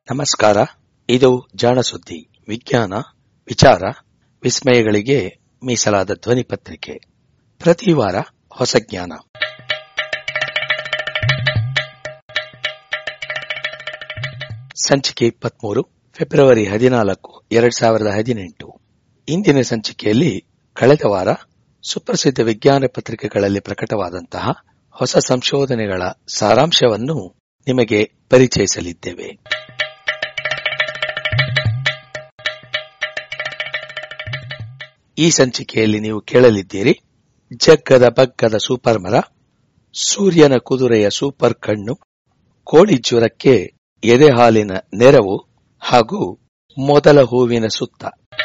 ನಮಸ್ಕಾರ ಇದು ಜಾಣ ಸುದ್ದಿ ವಿಜ್ಞಾನ ವಿಚಾರ ವಿಸ್ಮಯಗಳಿಗೆ ಮೀಸಲಾದ ಧ್ವನಿ ಪತ್ರಿಕೆ ಪ್ರತಿ ವಾರ ಹೊಸ ಜ್ಞಾನ ಸಂಚಿಕೆ ಇಪ್ಪತ್ಮೂರು ಫೆಬ್ರವರಿ ಹದಿನಾಲ್ಕು ಎರಡ್ ಸಾವಿರದ ಹದಿನೆಂಟು ಇಂದಿನ ಸಂಚಿಕೆಯಲ್ಲಿ ಕಳೆದ ವಾರ ಸುಪ್ರಸಿದ್ಧ ವಿಜ್ಞಾನ ಪತ್ರಿಕೆಗಳಲ್ಲಿ ಪ್ರಕಟವಾದಂತಹ ಹೊಸ ಸಂಶೋಧನೆಗಳ ಸಾರಾಂಶವನ್ನು ನಿಮಗೆ ಪರಿಚಯಿಸಲಿದ್ದೇವೆ ಈ ಸಂಚಿಕೆಯಲ್ಲಿ ನೀವು ಕೇಳಲಿದ್ದೀರಿ ಜಗ್ಗದ ಬಗ್ಗದ ಸೂಪರ್ ಮರ ಸೂರ್ಯನ ಕುದುರೆಯ ಸೂಪರ್ ಕಣ್ಣು ಕೋಳಿ ಜ್ವರಕ್ಕೆ ಎದೆ ಹಾಲಿನ ನೆರವು ಹಾಗೂ ಮೊದಲ ಹೂವಿನ ಸುತ್ತ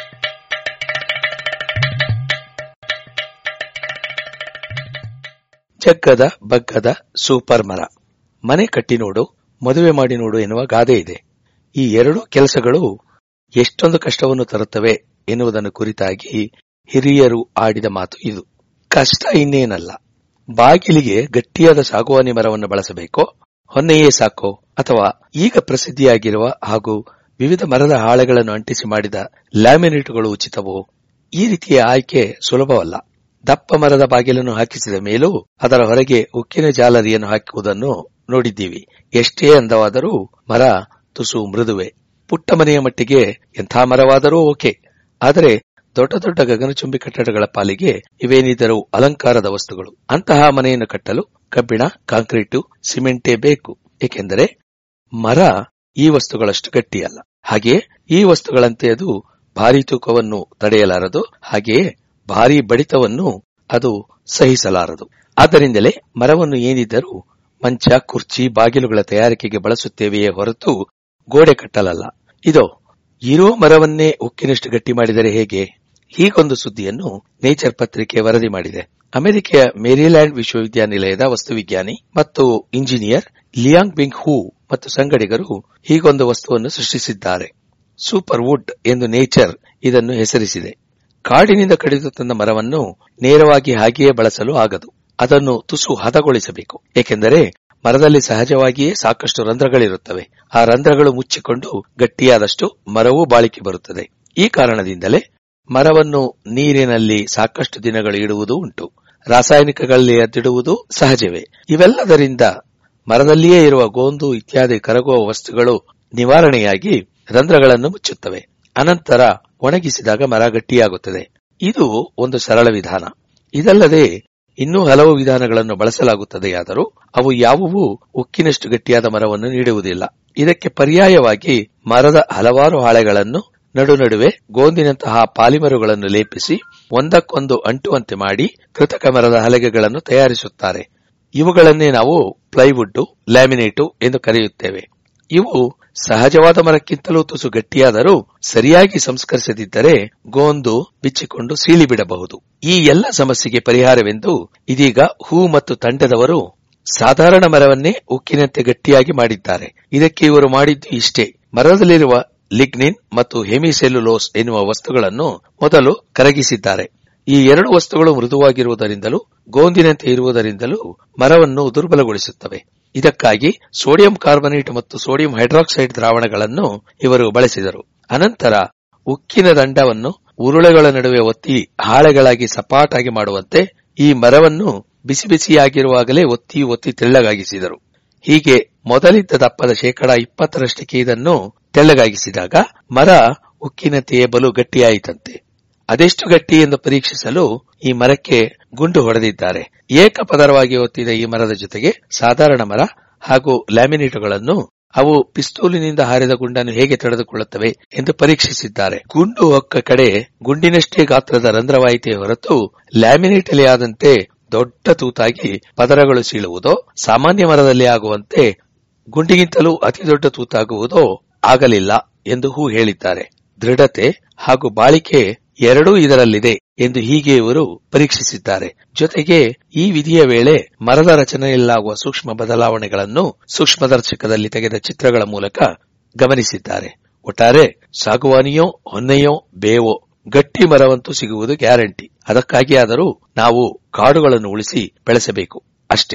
ಜಗ್ಗದ ಬಗ್ಗದ ಸೂಪರ್ ಮರ ಮನೆ ಕಟ್ಟಿ ನೋಡು ಮದುವೆ ಮಾಡಿ ನೋಡು ಎನ್ನುವ ಗಾದೆ ಇದೆ ಈ ಎರಡೂ ಕೆಲಸಗಳು ಎಷ್ಟೊಂದು ಕಷ್ಟವನ್ನು ತರುತ್ತವೆ ಎನ್ನುವುದನ್ನು ಕುರಿತಾಗಿ ಹಿರಿಯರು ಆಡಿದ ಮಾತು ಇದು ಕಷ್ಟ ಇನ್ನೇನಲ್ಲ ಬಾಗಿಲಿಗೆ ಗಟ್ಟಿಯಾದ ಸಾಗುವಾನಿ ಮರವನ್ನು ಬಳಸಬೇಕೋ ಹೊನ್ನೆಯೇ ಸಾಕೋ ಅಥವಾ ಈಗ ಪ್ರಸಿದ್ಧಿಯಾಗಿರುವ ಹಾಗೂ ವಿವಿಧ ಮರದ ಹಾಳೆಗಳನ್ನು ಅಂಟಿಸಿ ಮಾಡಿದ ಲ್ಯಾಮಿನೇಟ್ಗಳು ಉಚಿತವೋ ಈ ರೀತಿಯ ಆಯ್ಕೆ ಸುಲಭವಲ್ಲ ದಪ್ಪ ಮರದ ಬಾಗಿಲನ್ನು ಹಾಕಿಸಿದ ಮೇಲೂ ಅದರ ಹೊರಗೆ ಉಕ್ಕಿನ ಜಾಲರಿಯನ್ನು ಹಾಕುವುದನ್ನು ನೋಡಿದ್ದೀವಿ ಎಷ್ಟೇ ಅಂದವಾದರೂ ಮರ ತುಸು ಮೃದುವೆ ಪುಟ್ಟ ಮನೆಯ ಮಟ್ಟಿಗೆ ಎಂಥ ಮರವಾದರೂ ಓಕೆ ಆದರೆ ದೊಡ್ಡ ದೊಡ್ಡ ಗಗನಚುಂಬಿ ಕಟ್ಟಡಗಳ ಪಾಲಿಗೆ ಇವೇನಿದ್ದರೂ ಅಲಂಕಾರದ ವಸ್ತುಗಳು ಅಂತಹ ಮನೆಯನ್ನು ಕಟ್ಟಲು ಕಬ್ಬಿಣ ಕಾಂಕ್ರೀಟು ಸಿಮೆಂಟೇ ಬೇಕು ಏಕೆಂದರೆ ಮರ ಈ ವಸ್ತುಗಳಷ್ಟು ಗಟ್ಟಿಯಲ್ಲ ಹಾಗೆಯೇ ಈ ವಸ್ತುಗಳಂತೆ ಅದು ಭಾರಿ ತೂಕವನ್ನು ತಡೆಯಲಾರದು ಹಾಗೆಯೇ ಭಾರಿ ಬಡಿತವನ್ನು ಅದು ಸಹಿಸಲಾರದು ಆದ್ದರಿಂದಲೇ ಮರವನ್ನು ಏನಿದ್ದರೂ ಮಂಚ ಕುರ್ಚಿ ಬಾಗಿಲುಗಳ ತಯಾರಿಕೆಗೆ ಬಳಸುತ್ತೇವೆಯೇ ಹೊರತು ಗೋಡೆ ಕಟ್ಟಲಲ್ಲ ಇದೋ ಇರೋ ಮರವನ್ನೇ ಉಕ್ಕಿನಷ್ಟು ಗಟ್ಟಿ ಮಾಡಿದರೆ ಹೇಗೆ ಹೀಗೊಂದು ಸುದ್ದಿಯನ್ನು ನೇಚರ್ ಪತ್ರಿಕೆ ವರದಿ ಮಾಡಿದೆ ಅಮೆರಿಕೆಯ ಮೇರಿಲ್ಯಾಂಡ್ ವಿಶ್ವವಿದ್ಯಾನಿಲಯದ ವಸ್ತುವಿಜ್ಞಾನಿ ಮತ್ತು ಇಂಜಿನಿಯರ್ ಲಿಯಾಂಗ್ ಬಿಂಗ್ ಹೂ ಮತ್ತು ಸಂಗಡಿಗರು ಹೀಗೊಂದು ವಸ್ತುವನ್ನು ಸೃಷ್ಟಿಸಿದ್ದಾರೆ ಸೂಪರ್ ವುಡ್ ಎಂದು ನೇಚರ್ ಇದನ್ನು ಹೆಸರಿಸಿದೆ ಕಾಡಿನಿಂದ ಕಡಿದು ತಂದ ಮರವನ್ನು ನೇರವಾಗಿ ಹಾಗೆಯೇ ಬಳಸಲು ಆಗದು ಅದನ್ನು ತುಸು ಹದಗೊಳಿಸಬೇಕು ಏಕೆಂದರೆ ಮರದಲ್ಲಿ ಸಹಜವಾಗಿಯೇ ಸಾಕಷ್ಟು ರಂಧ್ರಗಳಿರುತ್ತವೆ ಆ ರಂಧ್ರಗಳು ಮುಚ್ಚಿಕೊಂಡು ಗಟ್ಟಿಯಾದಷ್ಟು ಮರವೂ ಬಾಳಿಕೆ ಬರುತ್ತದೆ ಈ ಕಾರಣದಿಂದಲೇ ಮರವನ್ನು ನೀರಿನಲ್ಲಿ ಸಾಕಷ್ಟು ದಿನಗಳು ಇಡುವುದು ಉಂಟು ರಾಸಾಯನಿಕಗಳಲ್ಲಿ ಅದ್ದಿಡುವುದು ಸಹಜವೇ ಇವೆಲ್ಲದರಿಂದ ಮರದಲ್ಲಿಯೇ ಇರುವ ಗೋಂದು ಇತ್ಯಾದಿ ಕರಗುವ ವಸ್ತುಗಳು ನಿವಾರಣೆಯಾಗಿ ರಂಧ್ರಗಳನ್ನು ಮುಚ್ಚುತ್ತವೆ ಅನಂತರ ಒಣಗಿಸಿದಾಗ ಮರ ಗಟ್ಟಿಯಾಗುತ್ತದೆ ಇದು ಒಂದು ಸರಳ ವಿಧಾನ ಇದಲ್ಲದೆ ಇನ್ನೂ ಹಲವು ವಿಧಾನಗಳನ್ನು ಬಳಸಲಾಗುತ್ತದೆಯಾದರೂ ಅವು ಯಾವುವೂ ಉಕ್ಕಿನಷ್ಟು ಗಟ್ಟಿಯಾದ ಮರವನ್ನು ನೀಡುವುದಿಲ್ಲ ಇದಕ್ಕೆ ಪರ್ಯಾಯವಾಗಿ ಮರದ ಹಲವಾರು ಹಾಳೆಗಳನ್ನು ನಡು ನಡುವೆ ಗೋಂದಿನಂತಹ ಪಾಲಿಮರುಗಳನ್ನು ಲೇಪಿಸಿ ಒಂದಕ್ಕೊಂದು ಅಂಟುವಂತೆ ಮಾಡಿ ಕೃತಕ ಮರದ ಹಲಗೆಗಳನ್ನು ತಯಾರಿಸುತ್ತಾರೆ ಇವುಗಳನ್ನೇ ನಾವು ಪ್ಲೈವುಡ್ ಲ್ಯಾಮಿನೇಟು ಎಂದು ಕರೆಯುತ್ತೇವೆ ಇವು ಸಹಜವಾದ ಮರಕ್ಕಿಂತಲೂ ತುಸು ಗಟ್ಟಿಯಾದರೂ ಸರಿಯಾಗಿ ಸಂಸ್ಕರಿಸದಿದ್ದರೆ ಗೋಂದು ಬಿಚ್ಚಿಕೊಂಡು ಸೀಳಿಬಿಡಬಹುದು ಈ ಎಲ್ಲ ಸಮಸ್ಯೆಗೆ ಪರಿಹಾರವೆಂದು ಇದೀಗ ಹೂ ಮತ್ತು ತಂಡದವರು ಸಾಧಾರಣ ಮರವನ್ನೇ ಉಕ್ಕಿನಂತೆ ಗಟ್ಟಿಯಾಗಿ ಮಾಡಿದ್ದಾರೆ ಇದಕ್ಕೆ ಇವರು ಮಾಡಿದ್ದು ಇಷ್ಟೇ ಮರದಲ್ಲಿರುವ ಲಿಗ್ನಿನ್ ಮತ್ತು ಹೆಮಿಸೆಲ್ಯುಲೋಸ್ ಎನ್ನುವ ವಸ್ತುಗಳನ್ನು ಮೊದಲು ಕರಗಿಸಿದ್ದಾರೆ ಈ ಎರಡು ವಸ್ತುಗಳು ಮೃದುವಾಗಿರುವುದರಿಂದಲೂ ಗೋಂದಿನಂತೆ ಇರುವುದರಿಂದಲೂ ಮರವನ್ನು ದುರ್ಬಲಗೊಳಿಸುತ್ತವೆ ಇದಕ್ಕಾಗಿ ಸೋಡಿಯಂ ಕಾರ್ಬನೇಟ್ ಮತ್ತು ಸೋಡಿಯಂ ಹೈಡ್ರಾಕ್ಸೈಡ್ ದ್ರಾವಣಗಳನ್ನು ಇವರು ಬಳಸಿದರು ಅನಂತರ ಉಕ್ಕಿನ ದಂಡವನ್ನು ಉರುಳೆಗಳ ನಡುವೆ ಒತ್ತಿ ಹಾಳೆಗಳಾಗಿ ಸಪಾಟಾಗಿ ಮಾಡುವಂತೆ ಈ ಮರವನ್ನು ಬಿಸಿ ಬಿಸಿಯಾಗಿರುವಾಗಲೇ ಒತ್ತಿ ಒತ್ತಿ ತೆಳ್ಳಗಾಗಿಸಿದರು ಹೀಗೆ ಮೊದಲಿದ್ದ ದಪ್ಪದ ಶೇಕಡಾ ಇಪ್ಪತ್ತರಷ್ಟಕ್ಕೆ ಇದನ್ನು ತೆಳ್ಳಗಾಗಿಸಿದಾಗ ಮರ ಉಕ್ಕಿನಂತೆಯೇ ಬಲು ಗಟ್ಟಿಯಾಯಿತಂತೆ ಅದೆಷ್ಟು ಗಟ್ಟಿ ಎಂದು ಪರೀಕ್ಷಿಸಲು ಈ ಮರಕ್ಕೆ ಗುಂಡು ಹೊಡೆದಿದ್ದಾರೆ ಏಕಪದರವಾಗಿ ಒತ್ತಿದ ಈ ಮರದ ಜೊತೆಗೆ ಸಾಧಾರಣ ಮರ ಹಾಗೂ ಲ್ಯಾಮಿನೇಟುಗಳನ್ನು ಅವು ಪಿಸ್ತೂಲಿನಿಂದ ಹಾರಿದ ಗುಂಡನ್ನು ಹೇಗೆ ತಡೆದುಕೊಳ್ಳುತ್ತವೆ ಎಂದು ಪರೀಕ್ಷಿಸಿದ್ದಾರೆ ಗುಂಡು ಹೊಕ್ಕ ಕಡೆ ಗುಂಡಿನಷ್ಟೇ ಗಾತ್ರದ ರಂಧ್ರವಾಯಿತೇ ಹೊರತು ಲ್ಯಾಮಿನೇಟಲ್ಲಿ ಆದಂತೆ ದೊಡ್ಡ ತೂತಾಗಿ ಪದರಗಳು ಸೀಳುವುದೋ ಸಾಮಾನ್ಯ ಮರದಲ್ಲಿ ಆಗುವಂತೆ ಗುಂಡಿಗಿಂತಲೂ ಅತಿ ದೊಡ್ಡ ತೂತಾಗುವುದೋ ಆಗಲಿಲ್ಲ ಎಂದು ಹೂ ಹೇಳಿದ್ದಾರೆ ದೃಢತೆ ಹಾಗೂ ಬಾಳಿಕೆ ಎರಡೂ ಇದರಲ್ಲಿದೆ ಎಂದು ಹೀಗೆ ಇವರು ಪರೀಕ್ಷಿಸಿದ್ದಾರೆ ಜೊತೆಗೆ ಈ ವಿಧಿಯ ವೇಳೆ ಮರದ ರಚನೆಯಲ್ಲಾಗುವ ಸೂಕ್ಷ್ಮ ಬದಲಾವಣೆಗಳನ್ನು ಸೂಕ್ಷ್ಮದರ್ಶಕದಲ್ಲಿ ತೆಗೆದ ಚಿತ್ರಗಳ ಮೂಲಕ ಗಮನಿಸಿದ್ದಾರೆ ಒಟ್ಟಾರೆ ಸಾಗುವಾನಿಯೋ ಹೊನ್ನೆಯೋ ಬೇವೋ ಗಟ್ಟಿ ಮರವಂತೂ ಸಿಗುವುದು ಗ್ಯಾರಂಟಿ ಅದಕ್ಕಾಗಿಯಾದರೂ ನಾವು ಕಾಡುಗಳನ್ನು ಉಳಿಸಿ ಬೆಳೆಸಬೇಕು ಅಷ್ಟೇ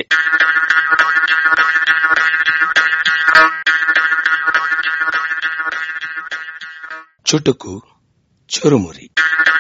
ಚುಟುಕು ಚುರುಮುರಿ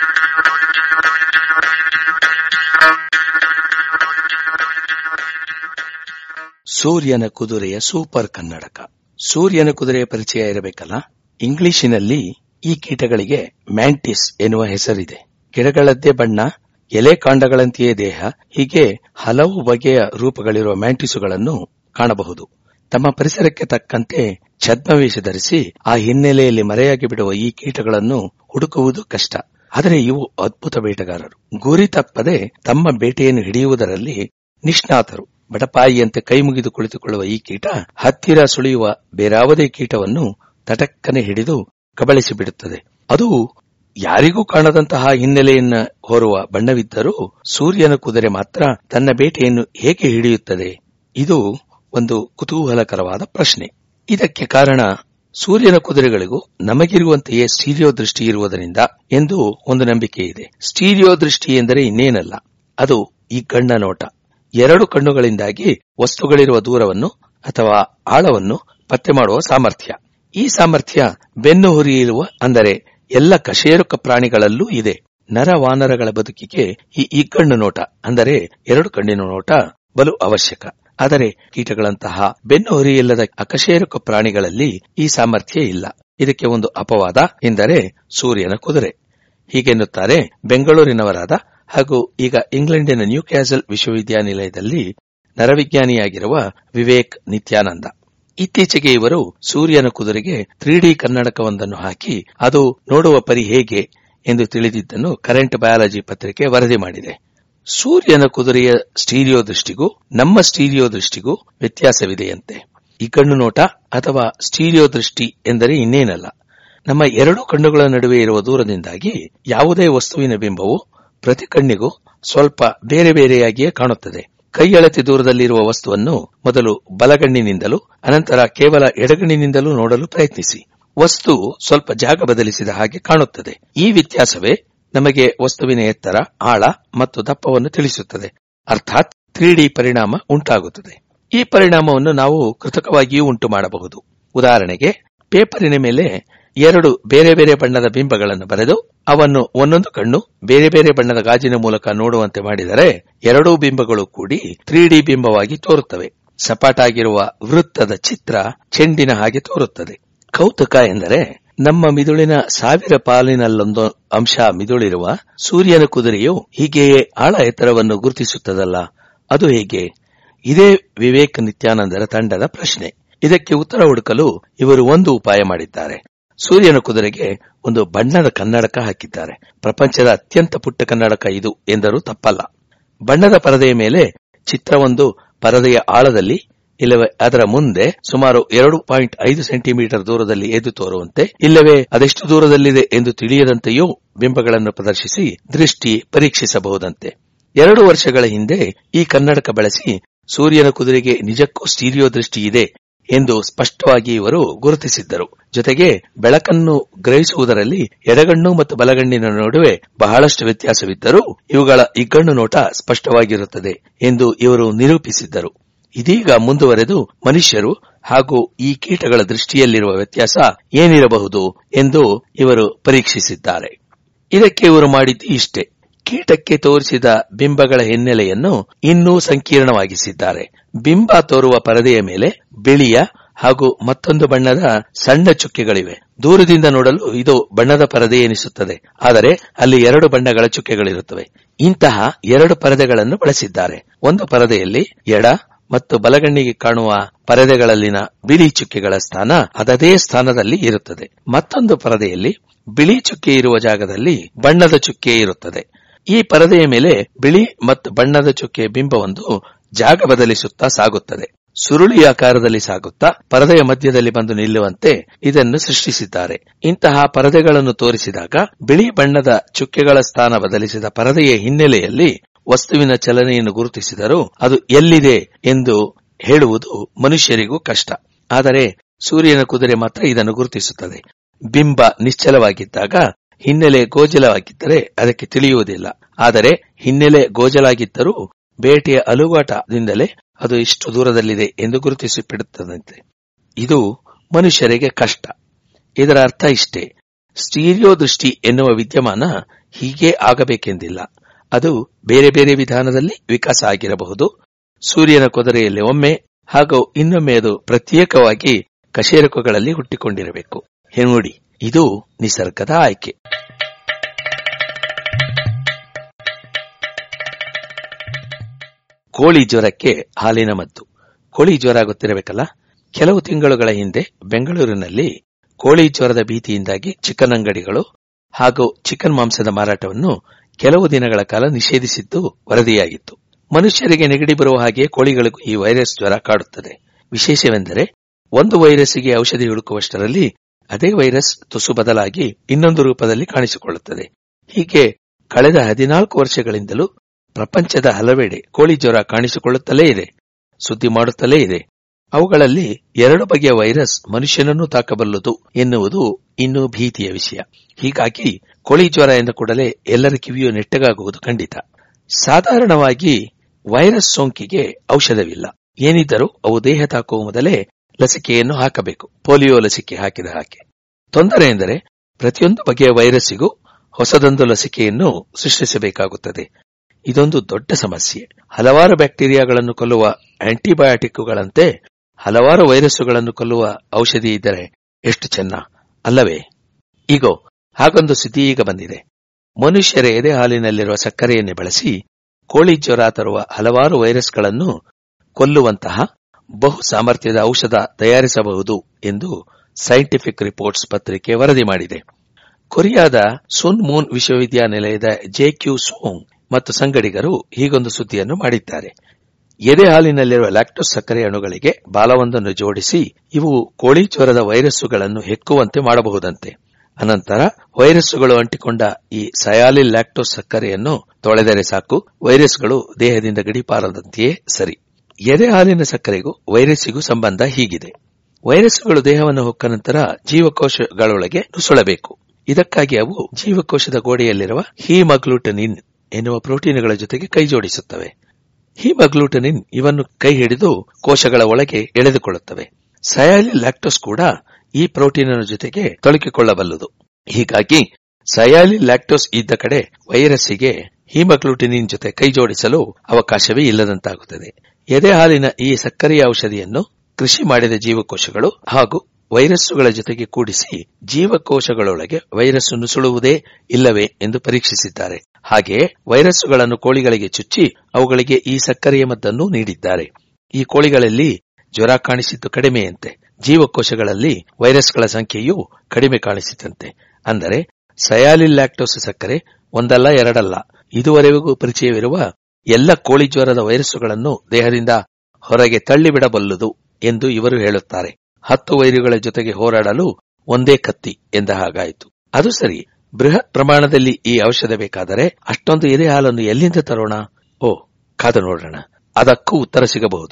ಸೂರ್ಯನ ಕುದುರೆಯ ಸೂಪರ್ ಕನ್ನಡಕ ಸೂರ್ಯನ ಕುದುರೆಯ ಪರಿಚಯ ಇರಬೇಕಲ್ಲ ಇಂಗ್ಲಿಶಿನಲ್ಲಿ ಈ ಕೀಟಗಳಿಗೆ ಮ್ಯಾಂಟಿಸ್ ಎನ್ನುವ ಹೆಸರಿದೆ ಗಿಡಗಳದ್ದೇ ಬಣ್ಣ ಎಲೆ ಕಾಂಡಗಳಂತೆಯೇ ದೇಹ ಹೀಗೆ ಹಲವು ಬಗೆಯ ರೂಪಗಳಿರುವ ಮ್ಯಾಂಟಿಸುಗಳನ್ನು ಕಾಣಬಹುದು ತಮ್ಮ ಪರಿಸರಕ್ಕೆ ತಕ್ಕಂತೆ ಛದ್ಮವೇಷ ಧರಿಸಿ ಆ ಹಿನ್ನೆಲೆಯಲ್ಲಿ ಮರೆಯಾಗಿ ಬಿಡುವ ಈ ಕೀಟಗಳನ್ನು ಹುಡುಕುವುದು ಕಷ್ಟ ಆದರೆ ಇವು ಅದ್ಭುತ ಬೇಟೆಗಾರರು ಗುರಿ ತಪ್ಪದೆ ತಮ್ಮ ಬೇಟೆಯನ್ನು ಹಿಡಿಯುವುದರಲ್ಲಿ ನಿಷ್ಣಾತರು ಬಡಪಾಯಿಯಂತೆ ಕೈ ಮುಗಿದು ಕುಳಿತುಕೊಳ್ಳುವ ಈ ಕೀಟ ಹತ್ತಿರ ಸುಳಿಯುವ ಬೇರಾವುದೇ ಕೀಟವನ್ನು ತಟಕ್ಕನೆ ಹಿಡಿದು ಕಬಳಿಸಿ ಬಿಡುತ್ತದೆ ಅದು ಯಾರಿಗೂ ಕಾಣದಂತಹ ಹಿನ್ನೆಲೆಯನ್ನ ಹೊರುವ ಬಣ್ಣವಿದ್ದರೂ ಸೂರ್ಯನ ಕುದುರೆ ಮಾತ್ರ ತನ್ನ ಬೇಟೆಯನ್ನು ಹೇಗೆ ಹಿಡಿಯುತ್ತದೆ ಇದು ಒಂದು ಕುತೂಹಲಕರವಾದ ಪ್ರಶ್ನೆ ಇದಕ್ಕೆ ಕಾರಣ ಸೂರ್ಯನ ಕುದುರೆಗಳಿಗೂ ನಮಗಿರುವಂತೆಯೇ ಸ್ಟೀರಿಯೋ ದೃಷ್ಟಿ ಇರುವುದರಿಂದ ಎಂದು ಒಂದು ನಂಬಿಕೆ ಇದೆ ಸ್ಟೀರಿಯೋ ದೃಷ್ಟಿ ಎಂದರೆ ಇನ್ನೇನಲ್ಲ ಅದು ಈ ಕಣ್ಣ ನೋಟ ಎರಡು ಕಣ್ಣುಗಳಿಂದಾಗಿ ವಸ್ತುಗಳಿರುವ ದೂರವನ್ನು ಅಥವಾ ಆಳವನ್ನು ಪತ್ತೆ ಮಾಡುವ ಸಾಮರ್ಥ್ಯ ಈ ಸಾಮರ್ಥ್ಯ ಬೆನ್ನು ಹುರಿಯಿರುವ ಅಂದರೆ ಎಲ್ಲ ಕಶೇರುಕ ಪ್ರಾಣಿಗಳಲ್ಲೂ ಇದೆ ನರ ವಾನರಗಳ ಬದುಕಿಗೆ ಈ ಇಕ್ಕಣ್ಣು ನೋಟ ಅಂದರೆ ಎರಡು ಕಣ್ಣಿನ ನೋಟ ಬಲು ಅವಶ್ಯಕ ಆದರೆ ಕೀಟಗಳಂತಹ ಬೆನ್ನು ಹುರಿಯಿಲ್ಲದ ಅಕಶೇರುಕ ಪ್ರಾಣಿಗಳಲ್ಲಿ ಈ ಸಾಮರ್ಥ್ಯ ಇಲ್ಲ ಇದಕ್ಕೆ ಒಂದು ಅಪವಾದ ಎಂದರೆ ಸೂರ್ಯನ ಕುದುರೆ ಹೀಗೆನ್ನುತ್ತಾರೆ ಬೆಂಗಳೂರಿನವರಾದ ಹಾಗೂ ಈಗ ಇಂಗ್ಲೆಂಡಿನ ನ್ಯೂ ಕ್ಯಾಸಲ್ ವಿಶ್ವವಿದ್ಯಾನಿಲಯದಲ್ಲಿ ನರವಿಜ್ಞಾನಿಯಾಗಿರುವ ವಿವೇಕ್ ನಿತ್ಯಾನಂದ ಇತ್ತೀಚೆಗೆ ಇವರು ಸೂರ್ಯನ ಕುದುರೆಗೆ ತ್ರೀ ಡಿ ಕನ್ನಡಕವೊಂದನ್ನು ಹಾಕಿ ಅದು ನೋಡುವ ಪರಿ ಹೇಗೆ ಎಂದು ತಿಳಿದಿದ್ದನ್ನು ಕರೆಂಟ್ ಬಯಾಲಜಿ ಪತ್ರಿಕೆ ವರದಿ ಮಾಡಿದೆ ಸೂರ್ಯನ ಕುದುರೆಯ ಸ್ಟೀರಿಯೋ ದೃಷ್ಟಿಗೂ ನಮ್ಮ ಸ್ಟೀರಿಯೋ ದೃಷ್ಟಿಗೂ ವ್ಯತ್ಯಾಸವಿದೆಯಂತೆ ಈ ಕಣ್ಣು ನೋಟ ಅಥವಾ ಸ್ಟೀರಿಯೋ ದೃಷ್ಟಿ ಎಂದರೆ ಇನ್ನೇನಲ್ಲ ನಮ್ಮ ಎರಡು ಕಣ್ಣುಗಳ ನಡುವೆ ಇರುವ ದೂರದಿಂದಾಗಿ ಯಾವುದೇ ವಸ್ತುವಿನ ಬಿಂಬವು ಪ್ರತಿ ಕಣ್ಣಿಗೂ ಸ್ವಲ್ಪ ಬೇರೆ ಬೇರೆಯಾಗಿಯೇ ಕಾಣುತ್ತದೆ ಕೈಯಳತಿ ದೂರದಲ್ಲಿರುವ ವಸ್ತುವನ್ನು ಮೊದಲು ಬಲಗಣ್ಣಿನಿಂದಲೂ ಅನಂತರ ಕೇವಲ ಎಡಗಣ್ಣಿನಿಂದಲೂ ನೋಡಲು ಪ್ರಯತ್ನಿಸಿ ವಸ್ತು ಸ್ವಲ್ಪ ಜಾಗ ಬದಲಿಸಿದ ಹಾಗೆ ಕಾಣುತ್ತದೆ ಈ ವ್ಯತ್ಯಾಸವೇ ನಮಗೆ ವಸ್ತುವಿನ ಎತ್ತರ ಆಳ ಮತ್ತು ದಪ್ಪವನ್ನು ತಿಳಿಸುತ್ತದೆ ಅರ್ಥಾತ್ ತ್ರೀ ಡಿ ಪರಿಣಾಮ ಉಂಟಾಗುತ್ತದೆ ಈ ಪರಿಣಾಮವನ್ನು ನಾವು ಕೃತಕವಾಗಿಯೂ ಉಂಟು ಮಾಡಬಹುದು ಉದಾಹರಣೆಗೆ ಪೇಪರಿನ ಮೇಲೆ ಎರಡು ಬೇರೆ ಬೇರೆ ಬಣ್ಣದ ಬಿಂಬಗಳನ್ನು ಬರೆದು ಅವನ್ನು ಒಂದೊಂದು ಕಣ್ಣು ಬೇರೆ ಬೇರೆ ಬಣ್ಣದ ಗಾಜಿನ ಮೂಲಕ ನೋಡುವಂತೆ ಮಾಡಿದರೆ ಎರಡೂ ಬಿಂಬಗಳು ಕೂಡಿ ತ್ರೀ ಡಿ ಬಿಂಬವಾಗಿ ತೋರುತ್ತವೆ ಸಪಾಟಾಗಿರುವ ವೃತ್ತದ ಚಿತ್ರ ಚೆಂಡಿನ ಹಾಗೆ ತೋರುತ್ತದೆ ಕೌತುಕ ಎಂದರೆ ನಮ್ಮ ಮಿದುಳಿನ ಸಾವಿರ ಪಾಲಿನಲ್ಲೊಂದು ಅಂಶ ಮಿದುಳಿರುವ ಸೂರ್ಯನ ಕುದುರೆಯು ಹೀಗೆಯೇ ಆಳ ಎತ್ತರವನ್ನು ಗುರುತಿಸುತ್ತದಲ್ಲ ಅದು ಹೇಗೆ ಇದೇ ವಿವೇಕ್ ನಿತ್ಯಾನಂದರ ತಂಡದ ಪ್ರಶ್ನೆ ಇದಕ್ಕೆ ಉತ್ತರ ಹುಡುಕಲು ಇವರು ಒಂದು ಉಪಾಯ ಮಾಡಿದ್ದಾರೆ ಸೂರ್ಯನ ಕುದುರೆಗೆ ಒಂದು ಬಣ್ಣದ ಕನ್ನಡಕ ಹಾಕಿದ್ದಾರೆ ಪ್ರಪಂಚದ ಅತ್ಯಂತ ಪುಟ್ಟ ಕನ್ನಡಕ ಇದು ಎಂದರೂ ತಪ್ಪಲ್ಲ ಬಣ್ಣದ ಪರದೆಯ ಮೇಲೆ ಚಿತ್ರವೊಂದು ಪರದೆಯ ಆಳದಲ್ಲಿ ಇಲ್ಲವೇ ಅದರ ಮುಂದೆ ಸುಮಾರು ಎರಡು ಪಾಯಿಂಟ್ ಐದು ಸೆಂಟಿಮೀಟರ್ ದೂರದಲ್ಲಿ ಎದ್ದು ತೋರುವಂತೆ ಇಲ್ಲವೇ ಅದೆಷ್ಟು ದೂರದಲ್ಲಿದೆ ಎಂದು ತಿಳಿಯದಂತೆಯೂ ಬಿಂಬಗಳನ್ನು ಪ್ರದರ್ಶಿಸಿ ದೃಷ್ಟಿ ಪರೀಕ್ಷಿಸಬಹುದಂತೆ ಎರಡು ವರ್ಷಗಳ ಹಿಂದೆ ಈ ಕನ್ನಡಕ ಬಳಸಿ ಸೂರ್ಯನ ಕುದುರೆಗೆ ನಿಜಕ್ಕೂ ಸ್ಟೀರಿಯೋ ದೃಷ್ಟಿ ಇದೆ ಎಂದು ಸ್ಪಷ್ಟವಾಗಿ ಇವರು ಗುರುತಿಸಿದ್ದರು ಜೊತೆಗೆ ಬೆಳಕನ್ನು ಗ್ರಹಿಸುವುದರಲ್ಲಿ ಎಡಗಣ್ಣು ಮತ್ತು ಬಲಗಣ್ಣಿನ ನಡುವೆ ಬಹಳಷ್ಟು ವ್ಯತ್ಯಾಸವಿದ್ದರೂ ಇವುಗಳ ಇಗ್ಗಣ್ಣು ನೋಟ ಸ್ಪಷ್ಟವಾಗಿರುತ್ತದೆ ಎಂದು ಇವರು ನಿರೂಪಿಸಿದ್ದರು ಇದೀಗ ಮುಂದುವರೆದು ಮನುಷ್ಯರು ಹಾಗೂ ಈ ಕೀಟಗಳ ದೃಷ್ಟಿಯಲ್ಲಿರುವ ವ್ಯತ್ಯಾಸ ಏನಿರಬಹುದು ಎಂದು ಇವರು ಪರೀಕ್ಷಿಸಿದ್ದಾರೆ ಇದಕ್ಕೆ ಇವರು ಮಾಡಿದ್ದು ಇಷ್ಟೇ ಕೀಟಕ್ಕೆ ತೋರಿಸಿದ ಬಿಂಬಗಳ ಹಿನ್ನೆಲೆಯನ್ನು ಇನ್ನೂ ಸಂಕೀರ್ಣವಾಗಿಸಿದ್ದಾರೆ ಬಿಂಬ ತೋರುವ ಪರದೆಯ ಮೇಲೆ ಬಿಳಿಯ ಹಾಗೂ ಮತ್ತೊಂದು ಬಣ್ಣದ ಸಣ್ಣ ಚುಕ್ಕೆಗಳಿವೆ ದೂರದಿಂದ ನೋಡಲು ಇದು ಬಣ್ಣದ ಪರದೆ ಎನಿಸುತ್ತದೆ ಆದರೆ ಅಲ್ಲಿ ಎರಡು ಬಣ್ಣಗಳ ಚುಕ್ಕೆಗಳಿರುತ್ತವೆ ಇಂತಹ ಎರಡು ಪರದೆಗಳನ್ನು ಬಳಸಿದ್ದಾರೆ ಒಂದು ಪರದೆಯಲ್ಲಿ ಎಡ ಮತ್ತು ಬಲಗಣ್ಣಿಗೆ ಕಾಣುವ ಪರದೆಗಳಲ್ಲಿನ ಬಿಳಿ ಚುಕ್ಕೆಗಳ ಸ್ಥಾನ ಅದದೇ ಸ್ಥಾನದಲ್ಲಿ ಇರುತ್ತದೆ ಮತ್ತೊಂದು ಪರದೆಯಲ್ಲಿ ಬಿಳಿ ಚುಕ್ಕೆ ಇರುವ ಜಾಗದಲ್ಲಿ ಬಣ್ಣದ ಚುಕ್ಕೆ ಇರುತ್ತದೆ ಈ ಪರದೆಯ ಮೇಲೆ ಬಿಳಿ ಮತ್ತು ಬಣ್ಣದ ಚುಕ್ಕೆ ಬಿಂಬವೊಂದು ಜಾಗ ಬದಲಿಸುತ್ತಾ ಸಾಗುತ್ತದೆ ಸುರುಳಿ ಆಕಾರದಲ್ಲಿ ಸಾಗುತ್ತಾ ಪರದೆಯ ಮಧ್ಯದಲ್ಲಿ ಬಂದು ನಿಲ್ಲುವಂತೆ ಇದನ್ನು ಸೃಷ್ಟಿಸಿದ್ದಾರೆ ಇಂತಹ ಪರದೆಗಳನ್ನು ತೋರಿಸಿದಾಗ ಬಿಳಿ ಬಣ್ಣದ ಚುಕ್ಕೆಗಳ ಸ್ಥಾನ ಬದಲಿಸಿದ ಪರದೆಯ ಹಿನ್ನೆಲೆಯಲ್ಲಿ ವಸ್ತುವಿನ ಚಲನೆಯನ್ನು ಗುರುತಿಸಿದರೂ ಅದು ಎಲ್ಲಿದೆ ಎಂದು ಹೇಳುವುದು ಮನುಷ್ಯರಿಗೂ ಕಷ್ಟ ಆದರೆ ಸೂರ್ಯನ ಕುದುರೆ ಮಾತ್ರ ಇದನ್ನು ಗುರುತಿಸುತ್ತದೆ ಬಿಂಬ ನಿಶ್ಚಲವಾಗಿದ್ದಾಗ ಹಿನ್ನೆಲೆ ಗೋಜಲವಾಗಿದ್ದರೆ ಅದಕ್ಕೆ ತಿಳಿಯುವುದಿಲ್ಲ ಆದರೆ ಹಿನ್ನೆಲೆ ಗೋಜಲಾಗಿದ್ದರೂ ಬೇಟೆಯ ಅಲುಗಾಟದಿಂದಲೇ ಅದು ಇಷ್ಟು ದೂರದಲ್ಲಿದೆ ಎಂದು ಗುರುತಿಸಿಬಿಡುತ್ತದಂತೆ ಇದು ಮನುಷ್ಯರಿಗೆ ಕಷ್ಟ ಇದರ ಅರ್ಥ ಇಷ್ಟೇ ಸ್ಟೀರಿಯೋ ದೃಷ್ಟಿ ಎನ್ನುವ ವಿದ್ಯಮಾನ ಹೀಗೆ ಆಗಬೇಕೆಂದಿಲ್ಲ ಅದು ಬೇರೆ ಬೇರೆ ವಿಧಾನದಲ್ಲಿ ವಿಕಾಸ ಆಗಿರಬಹುದು ಸೂರ್ಯನ ಕುದುರೆಯಲ್ಲಿ ಒಮ್ಮೆ ಹಾಗೂ ಇನ್ನೊಮ್ಮೆ ಅದು ಪ್ರತ್ಯೇಕವಾಗಿ ಕಶೇರುಕಗಳಲ್ಲಿ ಹುಟ್ಟಿಕೊಂಡಿರಬೇಕು ನೋಡಿ ಇದು ನಿಸರ್ಗದ ಆಯ್ಕೆ ಕೋಳಿ ಜ್ವರಕ್ಕೆ ಹಾಲಿನ ಮದ್ದು ಕೋಳಿ ಜ್ವರ ಗೊತ್ತಿರಬೇಕಲ್ಲ ಕೆಲವು ತಿಂಗಳುಗಳ ಹಿಂದೆ ಬೆಂಗಳೂರಿನಲ್ಲಿ ಕೋಳಿ ಜ್ವರದ ಭೀತಿಯಿಂದಾಗಿ ಚಿಕನ್ ಅಂಗಡಿಗಳು ಹಾಗೂ ಚಿಕನ್ ಮಾಂಸದ ಮಾರಾಟವನ್ನು ಕೆಲವು ದಿನಗಳ ಕಾಲ ನಿಷೇಧಿಸಿದ್ದು ವರದಿಯಾಗಿತ್ತು ಮನುಷ್ಯರಿಗೆ ನೆಗಡಿ ಬರುವ ಹಾಗೆ ಕೋಳಿಗಳಿಗೂ ಈ ವೈರಸ್ ಜ್ವರ ಕಾಡುತ್ತದೆ ವಿಶೇಷವೆಂದರೆ ಒಂದು ವೈರಸ್ಸಿಗೆ ಔಷಧಿ ಹುಡುಕುವಷ್ಟರಲ್ಲಿ ಅದೇ ವೈರಸ್ ತುಸು ಬದಲಾಗಿ ಇನ್ನೊಂದು ರೂಪದಲ್ಲಿ ಕಾಣಿಸಿಕೊಳ್ಳುತ್ತದೆ ಹೀಗೆ ಕಳೆದ ಹದಿನಾಲ್ಕು ವರ್ಷಗಳಿಂದಲೂ ಪ್ರಪಂಚದ ಹಲವೆಡೆ ಕೋಳಿ ಜ್ವರ ಕಾಣಿಸಿಕೊಳ್ಳುತ್ತಲೇ ಇದೆ ಸುದ್ದಿ ಮಾಡುತ್ತಲೇ ಇದೆ ಅವುಗಳಲ್ಲಿ ಎರಡು ಬಗೆಯ ವೈರಸ್ ಮನುಷ್ಯನನ್ನು ತಾಕಬಲ್ಲದು ಎನ್ನುವುದು ಇನ್ನೂ ಭೀತಿಯ ವಿಷಯ ಹೀಗಾಗಿ ಕೋಳಿ ಜ್ವರ ಎಂದ ಕೂಡಲೇ ಎಲ್ಲರ ಕಿವಿಯು ನೆಟ್ಟಗಾಗುವುದು ಖಂಡಿತ ಸಾಧಾರಣವಾಗಿ ವೈರಸ್ ಸೋಂಕಿಗೆ ಔಷಧವಿಲ್ಲ ಏನಿದ್ದರೂ ಅವು ದೇಹ ತಾಕುವ ಮೊದಲೇ ಲಸಿಕೆಯನ್ನು ಹಾಕಬೇಕು ಪೋಲಿಯೋ ಲಸಿಕೆ ಹಾಕಿದ ಹಾಗೆ ತೊಂದರೆ ಎಂದರೆ ಪ್ರತಿಯೊಂದು ಬಗೆಯ ವೈರಸ್ಸಿಗೂ ಹೊಸದೊಂದು ಲಸಿಕೆಯನ್ನು ಸೃಷ್ಟಿಸಬೇಕಾಗುತ್ತದೆ ಇದೊಂದು ದೊಡ್ಡ ಸಮಸ್ಯೆ ಹಲವಾರು ಬ್ಯಾಕ್ಟೀರಿಯಾಗಳನ್ನು ಕೊಲ್ಲುವ ಆಂಟಿಬಯೋಟಿಕ್ಗಳಂತೆ ಹಲವಾರು ವೈರಸ್ಸುಗಳನ್ನು ಕೊಲ್ಲುವ ಔಷಧಿ ಇದ್ದರೆ ಎಷ್ಟು ಚೆನ್ನ ಅಲ್ಲವೇ ಈಗೋ ಹಾಗೊಂದು ಸ್ಥಿತಿ ಈಗ ಬಂದಿದೆ ಮನುಷ್ಯರ ಎದೆ ಹಾಲಿನಲ್ಲಿರುವ ಸಕ್ಕರೆಯನ್ನೇ ಬಳಸಿ ಕೋಳಿ ಜ್ವರ ತರುವ ಹಲವಾರು ವೈರಸ್ಗಳನ್ನು ಕೊಲ್ಲುವಂತಹ ಬಹು ಸಾಮರ್ಥ್ಯದ ಔಷಧ ತಯಾರಿಸಬಹುದು ಎಂದು ಸೈಂಟಿಫಿಕ್ ರಿಪೋರ್ಟ್ಸ್ ಪತ್ರಿಕೆ ವರದಿ ಮಾಡಿದೆ ಕೊರಿಯಾದ ಸುನ್ ಮೂನ್ ವಿಶ್ವವಿದ್ಯಾನಿಲಯದ ಜೆಕ್ಯೂ ಸೋಂಗ್ ಮತ್ತು ಸಂಗಡಿಗರು ಹೀಗೊಂದು ಸುದ್ದಿಯನ್ನು ಮಾಡಿದ್ದಾರೆ ಎದೆ ಹಾಲಿನಲ್ಲಿರುವ ಲ್ಯಾಕ್ಟೋಸ್ ಸಕ್ಕರೆ ಅಣುಗಳಿಗೆ ಬಾಲವೊಂದನ್ನು ಜೋಡಿಸಿ ಇವು ಕೋಳಿ ಜ್ವರದ ವೈರಸ್ಸುಗಳನ್ನು ಹೆಕ್ಕುವಂತೆ ಮಾಡಬಹುದಂತೆ ಅನಂತರ ವೈರಸ್ಸುಗಳು ಅಂಟಿಕೊಂಡ ಈ ಸಯಾಲಿಲ್ ಲ್ಯಾಕ್ಟೋಸ್ ಸಕ್ಕರೆಯನ್ನು ತೊಳೆದರೆ ಸಾಕು ವೈರಸ್ಗಳು ದೇಹದಿಂದ ಗಡಿಪಾರದಂತೆಯೇ ಸರಿ ಎದೆ ಹಾಲಿನ ಸಕ್ಕರೆಗೂ ವೈರಸ್ಸಿಗೂ ಸಂಬಂಧ ಹೀಗಿದೆ ವೈರಸ್ಸುಗಳು ದೇಹವನ್ನು ಹೊಕ್ಕ ನಂತರ ಜೀವಕೋಶಗಳೊಳಗೆ ನುಸುಳಬೇಕು ಇದಕ್ಕಾಗಿ ಅವು ಜೀವಕೋಶದ ಗೋಡೆಯಲ್ಲಿರುವ ಹೀಮಗ್ಲೂಟನಿನ್ ಎನ್ನುವ ಪ್ರೋಟೀನ್ಗಳ ಜೊತೆಗೆ ಕೈಜೋಡಿಸುತ್ತವೆ ಹೀಮಗ್ಲೂಟನಿನ್ ಇವನ್ನು ಕೈ ಹಿಡಿದು ಕೋಶಗಳ ಒಳಗೆ ಎಳೆದುಕೊಳ್ಳುತ್ತವೆ ಸಯಾಲಿ ಲ್ಯಾಕ್ಟೋಸ್ ಕೂಡ ಈ ಪ್ರೋಟೀನ್ ಜೊತೆಗೆ ತೊಳಕಿಕೊಳ್ಳಬಲ್ಲದು ಹೀಗಾಗಿ ಸಯಾಲಿ ಲ್ಯಾಕ್ಟೋಸ್ ಇದ್ದ ಕಡೆ ವೈರಸ್ಸಿಗೆ ಹೀಮಗ್ಲೂಟಿನಿನ್ ಜೊತೆ ಕೈಜೋಡಿಸಲು ಅವಕಾಶವೇ ಇಲ್ಲದಂತಾಗುತ್ತದೆ ಎದೆ ಹಾಲಿನ ಈ ಸಕ್ಕರೆಯ ಔಷಧಿಯನ್ನು ಕೃಷಿ ಮಾಡಿದ ಜೀವಕೋಶಗಳು ಹಾಗೂ ವೈರಸ್ಸುಗಳ ಜೊತೆಗೆ ಕೂಡಿಸಿ ಜೀವಕೋಶಗಳೊಳಗೆ ವೈರಸ್ಸು ನುಸುಳುವುದೇ ಇಲ್ಲವೇ ಎಂದು ಪರೀಕ್ಷಿಸಿದ್ದಾರೆ ಹಾಗೆಯೇ ವೈರಸ್ಸುಗಳನ್ನು ಕೋಳಿಗಳಿಗೆ ಚುಚ್ಚಿ ಅವುಗಳಿಗೆ ಈ ಸಕ್ಕರೆಯ ಮದ್ದನ್ನು ನೀಡಿದ್ದಾರೆ ಈ ಕೋಳಿಗಳಲ್ಲಿ ಜ್ವರ ಕಾಣಿಸಿದ್ದು ಕಡಿಮೆಯಂತೆ ಜೀವಕೋಶಗಳಲ್ಲಿ ವೈರಸ್ಗಳ ಸಂಖ್ಯೆಯೂ ಕಡಿಮೆ ಕಾಣಿಸಿತಂತೆ ಅಂದರೆ ಸಯಾಲಿಲ್ ಲ್ಯಾಕ್ಟೋಸ್ ಸಕ್ಕರೆ ಒಂದಲ್ಲ ಎರಡಲ್ಲ ಇದುವರೆಗೂ ಪರಿಚಯವಿರುವ ಎಲ್ಲ ಕೋಳಿ ಜ್ವರದ ವೈರಸ್ಸುಗಳನ್ನು ದೇಹದಿಂದ ಹೊರಗೆ ತಳ್ಳಿಬಿಡಬಲ್ಲದು ಎಂದು ಇವರು ಹೇಳುತ್ತಾರೆ ಹತ್ತು ವೈರುಗಳ ಜೊತೆಗೆ ಹೋರಾಡಲು ಒಂದೇ ಕತ್ತಿ ಎಂದ ಹಾಗಾಯಿತು ಅದು ಸರಿ ಬೃಹತ್ ಪ್ರಮಾಣದಲ್ಲಿ ಈ ಔಷಧ ಬೇಕಾದರೆ ಅಷ್ಟೊಂದು ಎದೆ ಹಾಲನ್ನು ಎಲ್ಲಿಂದ ತರೋಣ ಓ ಕಾದು ನೋಡೋಣ ಅದಕ್ಕೂ ಉತ್ತರ ಸಿಗಬಹುದು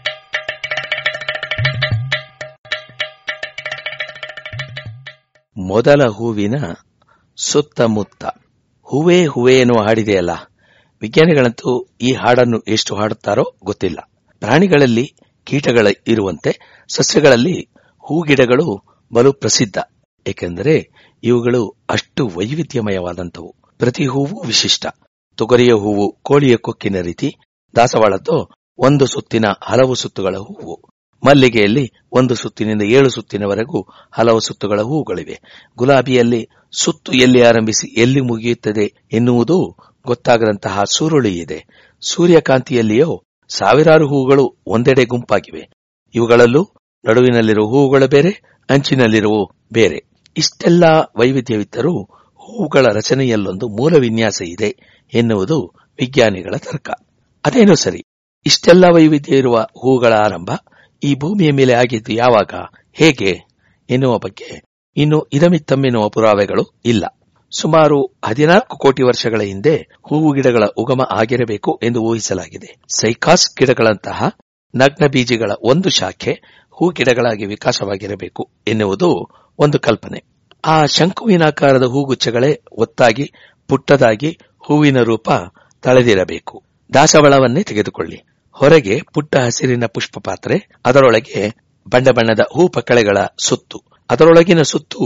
ಮೊದಲ ಹೂವಿನ ಸುತ್ತಮುತ್ತ ಹೂವೇ ಹೂವೇ ಎನ್ನುವ ಹಾಡಿದೆಯಲ್ಲ ವಿಜ್ಞಾನಿಗಳಂತೂ ಈ ಹಾಡನ್ನು ಎಷ್ಟು ಹಾಡುತ್ತಾರೋ ಗೊತ್ತಿಲ್ಲ ಪ್ರಾಣಿಗಳಲ್ಲಿ ಕೀಟಗಳ ಇರುವಂತೆ ಸಸ್ಯಗಳಲ್ಲಿ ಹೂಗಿಡಗಳು ಬಲು ಪ್ರಸಿದ್ಧ ಏಕೆಂದರೆ ಇವುಗಳು ಅಷ್ಟು ವೈವಿಧ್ಯಮಯವಾದಂಥವು ಪ್ರತಿ ಹೂವು ವಿಶಿಷ್ಟ ತೊಗರಿಯ ಹೂವು ಕೋಳಿಯ ಕೊಕ್ಕಿನ ರೀತಿ ದಾಸವಾಳದ್ದು ಒಂದು ಸುತ್ತಿನ ಹಲವು ಸುತ್ತುಗಳ ಹೂವು ಮಲ್ಲಿಗೆಯಲ್ಲಿ ಒಂದು ಸುತ್ತಿನಿಂದ ಏಳು ಸುತ್ತಿನವರೆಗೂ ಹಲವು ಸುತ್ತುಗಳ ಹೂವುಗಳಿವೆ ಗುಲಾಬಿಯಲ್ಲಿ ಸುತ್ತು ಎಲ್ಲಿ ಆರಂಭಿಸಿ ಎಲ್ಲಿ ಮುಗಿಯುತ್ತದೆ ಎನ್ನುವುದು ಗೊತ್ತಾಗದಂತಹ ಸುರುಳಿ ಇದೆ ಸೂರ್ಯಕಾಂತಿಯಲ್ಲಿಯೋ ಸಾವಿರಾರು ಹೂಗಳು ಒಂದೆಡೆ ಗುಂಪಾಗಿವೆ ಇವುಗಳಲ್ಲೂ ನಡುವಿನಲ್ಲಿರುವ ಹೂವುಗಳು ಬೇರೆ ಅಂಚಿನಲ್ಲಿರುವ ಬೇರೆ ಇಷ್ಟೆಲ್ಲ ವೈವಿಧ್ಯವಿದ್ದರೂ ಹೂವುಗಳ ರಚನೆಯಲ್ಲೊಂದು ಮೂಲ ವಿನ್ಯಾಸ ಇದೆ ಎನ್ನುವುದು ವಿಜ್ಞಾನಿಗಳ ತರ್ಕ ಅದೇನೋ ಸರಿ ಇಷ್ಟೆಲ್ಲ ವೈವಿಧ್ಯ ಇರುವ ಹೂಗಳ ಆರಂಭ ಈ ಭೂಮಿಯ ಮೇಲೆ ಆಗಿದ್ದು ಯಾವಾಗ ಹೇಗೆ ಎನ್ನುವ ಬಗ್ಗೆ ಇನ್ನು ಇದಮಿತ್ತಮ್ಮೆನ್ನುವ ಪುರಾವೆಗಳು ಇಲ್ಲ ಸುಮಾರು ಹದಿನಾಲ್ಕು ಕೋಟಿ ವರ್ಷಗಳ ಹಿಂದೆ ಹೂವು ಗಿಡಗಳ ಉಗಮ ಆಗಿರಬೇಕು ಎಂದು ಊಹಿಸಲಾಗಿದೆ ಸೈಕಾಸ್ ಗಿಡಗಳಂತಹ ನಗ್ನ ಬೀಜಗಳ ಒಂದು ಶಾಖೆ ಹೂ ಗಿಡಗಳಾಗಿ ವಿಕಾಸವಾಗಿರಬೇಕು ಎನ್ನುವುದು ಒಂದು ಕಲ್ಪನೆ ಆ ಶಂಕುವಿನಾಕಾರದ ಹೂಗುಚ್ಛಗಳೇ ಒತ್ತಾಗಿ ಪುಟ್ಟದಾಗಿ ಹೂವಿನ ರೂಪ ತಳೆದಿರಬೇಕು ದಾಸವಾಳವನ್ನೇ ತೆಗೆದುಕೊಳ್ಳಿ ಹೊರಗೆ ಪುಟ್ಟ ಹಸಿರಿನ ಪುಷ್ಪ ಪಾತ್ರೆ ಅದರೊಳಗೆ ಬಣ್ಣ ಬಣ್ಣದ ಹೂ ಪಕ್ಕಳೆಗಳ ಸುತ್ತು ಅದರೊಳಗಿನ ಸುತ್ತು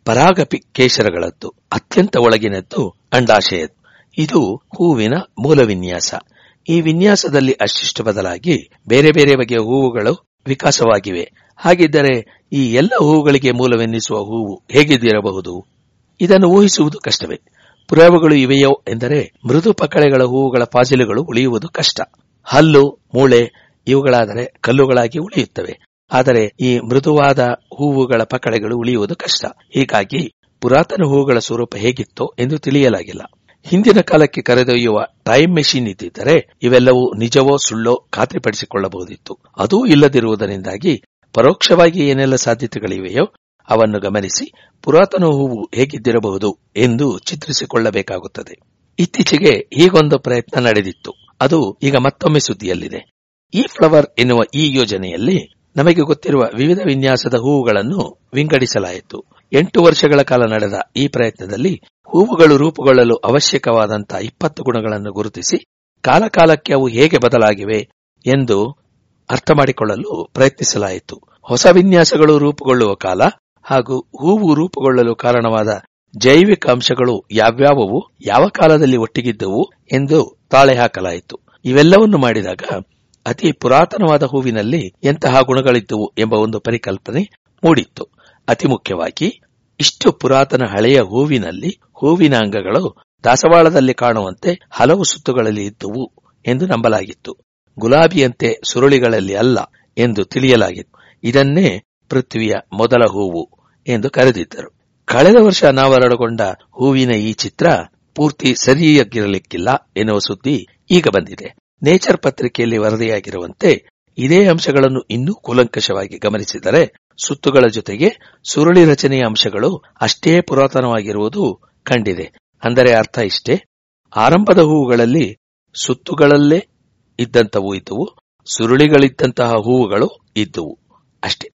ಪರಾಗಪಿ ಕೇಶರಗಳದ್ದು ಅತ್ಯಂತ ಒಳಗಿನದ್ದು ಅಂಡಾಶಯದ್ದು ಇದು ಹೂವಿನ ಮೂಲ ವಿನ್ಯಾಸ ಈ ವಿನ್ಯಾಸದಲ್ಲಿ ಅಷ್ಟಿಷ್ಟು ಬದಲಾಗಿ ಬೇರೆ ಬೇರೆ ಬಗೆಯ ಹೂವುಗಳು ವಿಕಾಸವಾಗಿವೆ ಹಾಗಿದ್ದರೆ ಈ ಎಲ್ಲ ಹೂವುಗಳಿಗೆ ಮೂಲವೆನ್ನಿಸುವ ಹೂವು ಹೇಗಿದ್ದಿರಬಹುದು ಇದನ್ನು ಊಹಿಸುವುದು ಕಷ್ಟವೇ ಪುರಾವೆಗಳು ಇವೆಯೋ ಎಂದರೆ ಮೃದು ಪಕಳೆಗಳ ಹೂವುಗಳ ಫಾಜಿಲುಗಳು ಉಳಿಯುವುದು ಕಷ್ಟ ಹಲ್ಲು ಮೂಳೆ ಇವುಗಳಾದರೆ ಕಲ್ಲುಗಳಾಗಿ ಉಳಿಯುತ್ತವೆ ಆದರೆ ಈ ಮೃದುವಾದ ಹೂವುಗಳ ಪಕಳೆಗಳು ಉಳಿಯುವುದು ಕಷ್ಟ ಹೀಗಾಗಿ ಪುರಾತನ ಹೂವುಗಳ ಸ್ವರೂಪ ಹೇಗಿತ್ತೋ ಎಂದು ತಿಳಿಯಲಾಗಿಲ್ಲ ಹಿಂದಿನ ಕಾಲಕ್ಕೆ ಕರೆದೊಯ್ಯುವ ಟೈಮ್ ಮೆಷಿನ್ ಇದ್ದಿದ್ದರೆ ಇವೆಲ್ಲವೂ ನಿಜವೋ ಸುಳ್ಳೋ ಖಾತ್ರಿಪಡಿಸಿಕೊಳ್ಳಬಹುದಿತ್ತು ಅದೂ ಇಲ್ಲದಿರುವುದರಿಂದಾಗಿ ಪರೋಕ್ಷವಾಗಿ ಏನೆಲ್ಲ ಸಾಧ್ಯತೆಗಳಿವೆಯೋ ಅವನ್ನು ಗಮನಿಸಿ ಪುರಾತನ ಹೂವು ಹೇಗಿದ್ದಿರಬಹುದು ಎಂದು ಚಿತ್ರಿಸಿಕೊಳ್ಳಬೇಕಾಗುತ್ತದೆ ಇತ್ತೀಚೆಗೆ ಹೀಗೊಂದು ಪ್ರಯತ್ನ ನಡೆದಿತ್ತು ಅದು ಈಗ ಮತ್ತೊಮ್ಮೆ ಸುದ್ದಿಯಲ್ಲಿದೆ ಈ ಫ್ಲವರ್ ಎನ್ನುವ ಈ ಯೋಜನೆಯಲ್ಲಿ ನಮಗೆ ಗೊತ್ತಿರುವ ವಿವಿಧ ವಿನ್ಯಾಸದ ಹೂವುಗಳನ್ನು ವಿಂಗಡಿಸಲಾಯಿತು ಎಂಟು ವರ್ಷಗಳ ಕಾಲ ನಡೆದ ಈ ಪ್ರಯತ್ನದಲ್ಲಿ ಹೂವುಗಳು ರೂಪುಗೊಳ್ಳಲು ಅವಶ್ಯಕವಾದಂತಹ ಇಪ್ಪತ್ತು ಗುಣಗಳನ್ನು ಗುರುತಿಸಿ ಕಾಲಕಾಲಕ್ಕೆ ಅವು ಹೇಗೆ ಬದಲಾಗಿವೆ ಎಂದು ಅರ್ಥ ಮಾಡಿಕೊಳ್ಳಲು ಪ್ರಯತ್ನಿಸಲಾಯಿತು ಹೊಸ ವಿನ್ಯಾಸಗಳು ರೂಪುಗೊಳ್ಳುವ ಕಾಲ ಹಾಗೂ ಹೂವು ರೂಪುಗೊಳ್ಳಲು ಕಾರಣವಾದ ಜೈವಿಕ ಅಂಶಗಳು ಯಾವ್ಯಾವವು ಯಾವ ಕಾಲದಲ್ಲಿ ಒಟ್ಟಿಗಿದ್ದವು ಎಂದು ತಾಳೆ ಹಾಕಲಾಯಿತು ಇವೆಲ್ಲವನ್ನು ಮಾಡಿದಾಗ ಅತಿ ಪುರಾತನವಾದ ಹೂವಿನಲ್ಲಿ ಎಂತಹ ಗುಣಗಳಿದ್ದವು ಎಂಬ ಒಂದು ಪರಿಕಲ್ಪನೆ ಮೂಡಿತ್ತು ಅತಿ ಮುಖ್ಯವಾಗಿ ಇಷ್ಟು ಪುರಾತನ ಹಳೆಯ ಹೂವಿನಲ್ಲಿ ಹೂವಿನ ಅಂಗಗಳು ದಾಸವಾಳದಲ್ಲಿ ಕಾಣುವಂತೆ ಹಲವು ಸುತ್ತುಗಳಲ್ಲಿ ಇದ್ದುವು ಎಂದು ನಂಬಲಾಗಿತ್ತು ಗುಲಾಬಿಯಂತೆ ಸುರುಳಿಗಳಲ್ಲಿ ಅಲ್ಲ ಎಂದು ತಿಳಿಯಲಾಗಿತ್ತು ಇದನ್ನೇ ಪೃಥ್ವಿಯ ಮೊದಲ ಹೂವು ಎಂದು ಕರೆದಿದ್ದರು ಕಳೆದ ವರ್ಷ ಅನಾವರಣಗೊಂಡ ಹೂವಿನ ಈ ಚಿತ್ರ ಪೂರ್ತಿ ಸರಿಯಾಗಿರಲಿಕ್ಕಿಲ್ಲ ಎನ್ನುವ ಸುದ್ದಿ ಈಗ ಬಂದಿದೆ ನೇಚರ್ ಪತ್ರಿಕೆಯಲ್ಲಿ ವರದಿಯಾಗಿರುವಂತೆ ಇದೇ ಅಂಶಗಳನ್ನು ಇನ್ನೂ ಕೂಲಂಕಷವಾಗಿ ಗಮನಿಸಿದರೆ ಸುತ್ತುಗಳ ಜೊತೆಗೆ ಸುರುಳಿ ರಚನೆಯ ಅಂಶಗಳು ಅಷ್ಟೇ ಪುರಾತನವಾಗಿರುವುದು ಕಂಡಿದೆ ಅಂದರೆ ಅರ್ಥ ಇಷ್ಟೇ ಆರಂಭದ ಹೂವುಗಳಲ್ಲಿ ಸುತ್ತುಗಳಲ್ಲೇ ಇದ್ದಂತವು ಇದ್ದುವು ಸುರುಳಿಗಳಿದ್ದಂತಹ ಹೂವುಗಳು ಇದ್ದುವು ಅಷ್ಟೇ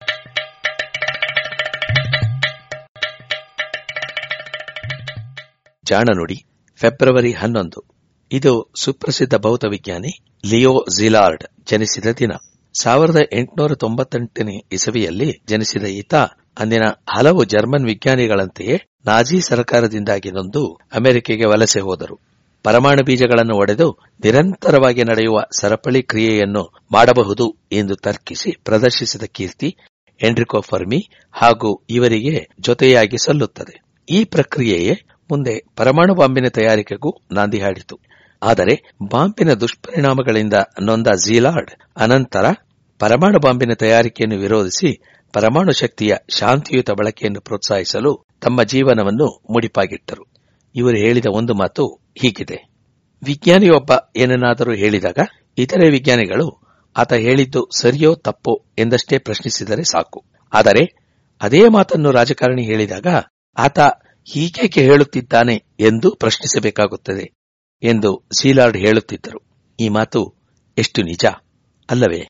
ಜಾಣನುಡಿ ಫೆಬ್ರವರಿ ಹನ್ನೊಂದು ಇದು ಸುಪ್ರಸಿದ್ಧ ಭೌತ ವಿಜ್ಞಾನಿ ಲಿಯೋ ಜಿಲಾರ್ಡ್ ಜನಿಸಿದ ದಿನ ಸಾವಿರದ ಎಂಟುನೂರ ತೊಂಬತ್ತೆಂಟನೇ ಇಸವಿಯಲ್ಲಿ ಜನಿಸಿದ ಈತ ಅಂದಿನ ಹಲವು ಜರ್ಮನ್ ವಿಜ್ಞಾನಿಗಳಂತೆಯೇ ನಾಜಿ ಸರ್ಕಾರದಿಂದಾಗಿ ನೊಂದು ಅಮೆರಿಕೆಗೆ ವಲಸೆ ಹೋದರು ಪರಮಾಣು ಬೀಜಗಳನ್ನು ಒಡೆದು ನಿರಂತರವಾಗಿ ನಡೆಯುವ ಸರಪಳಿ ಕ್ರಿಯೆಯನ್ನು ಮಾಡಬಹುದು ಎಂದು ತರ್ಕಿಸಿ ಪ್ರದರ್ಶಿಸಿದ ಕೀರ್ತಿ ಎಂಡ್ರಿಕೋ ಫರ್ಮಿ ಹಾಗೂ ಇವರಿಗೆ ಜೊತೆಯಾಗಿ ಸಲ್ಲುತ್ತದೆ ಈ ಪ್ರಕ್ರಿಯೆಯೇ ಮುಂದೆ ಪರಮಾಣು ಬಾಂಬಿನ ತಯಾರಿಕೆಗೂ ನಾಂದಿ ಹಾಡಿತು ಆದರೆ ಬಾಂಬಿನ ದುಷ್ಪರಿಣಾಮಗಳಿಂದ ನೊಂದ ಝೀಲಾರ್ಡ್ ಅನಂತರ ಪರಮಾಣು ಬಾಂಬಿನ ತಯಾರಿಕೆಯನ್ನು ವಿರೋಧಿಸಿ ಪರಮಾಣು ಶಕ್ತಿಯ ಶಾಂತಿಯುತ ಬಳಕೆಯನ್ನು ಪ್ರೋತ್ಸಾಹಿಸಲು ತಮ್ಮ ಜೀವನವನ್ನು ಮುಡಿಪಾಗಿಟ್ಟರು ಇವರು ಹೇಳಿದ ಒಂದು ಮಾತು ಹೀಗಿದೆ ವಿಜ್ಞಾನಿಯೊಬ್ಬ ಏನನ್ನಾದರೂ ಹೇಳಿದಾಗ ಇತರೆ ವಿಜ್ಞಾನಿಗಳು ಆತ ಹೇಳಿದ್ದು ಸರಿಯೋ ತಪ್ಪೋ ಎಂದಷ್ಟೇ ಪ್ರಶ್ನಿಸಿದರೆ ಸಾಕು ಆದರೆ ಅದೇ ಮಾತನ್ನು ರಾಜಕಾರಣಿ ಹೇಳಿದಾಗ ಆತ ಹೀಗೇಕೆ ಹೇಳುತ್ತಿದ್ದಾನೆ ಎಂದು ಪ್ರಶ್ನಿಸಬೇಕಾಗುತ್ತದೆ ಎಂದು ಸೀಲಾರ್ಡ್ ಹೇಳುತ್ತಿದ್ದರು ಈ ಮಾತು ಎಷ್ಟು ನಿಜ ಅಲ್ಲವೇ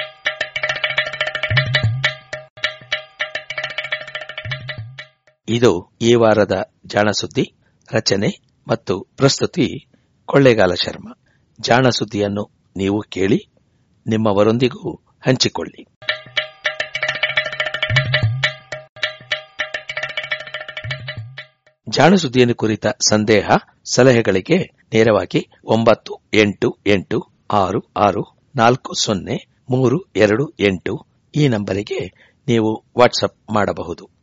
ಇದು ಈ ವಾರದ ಜಾಣಸುದ್ದಿ ರಚನೆ ಮತ್ತು ಪ್ರಸ್ತುತಿ ಕೊಳ್ಳೇಗಾಲ ಶರ್ಮಾ ಜಾಣಸುದ್ದಿಯನ್ನು ನೀವು ಕೇಳಿ ನಿಮ್ಮವರೊಂದಿಗೂ ಹಂಚಿಕೊಳ್ಳಿ ಜಾಣಸುದ್ದಿಯನ್ನು ಕುರಿತ ಸಂದೇಹ ಸಲಹೆಗಳಿಗೆ ನೇರವಾಗಿ ಒಂಬತ್ತು ಎಂಟು ಎಂಟು ಆರು ಆರು ನಾಲ್ಕು ಸೊನ್ನೆ ಮೂರು ಎರಡು ಎಂಟು ಈ ನಂಬರಿಗೆ ನೀವು ವಾಟ್ಸಪ್ ಮಾಡಬಹುದು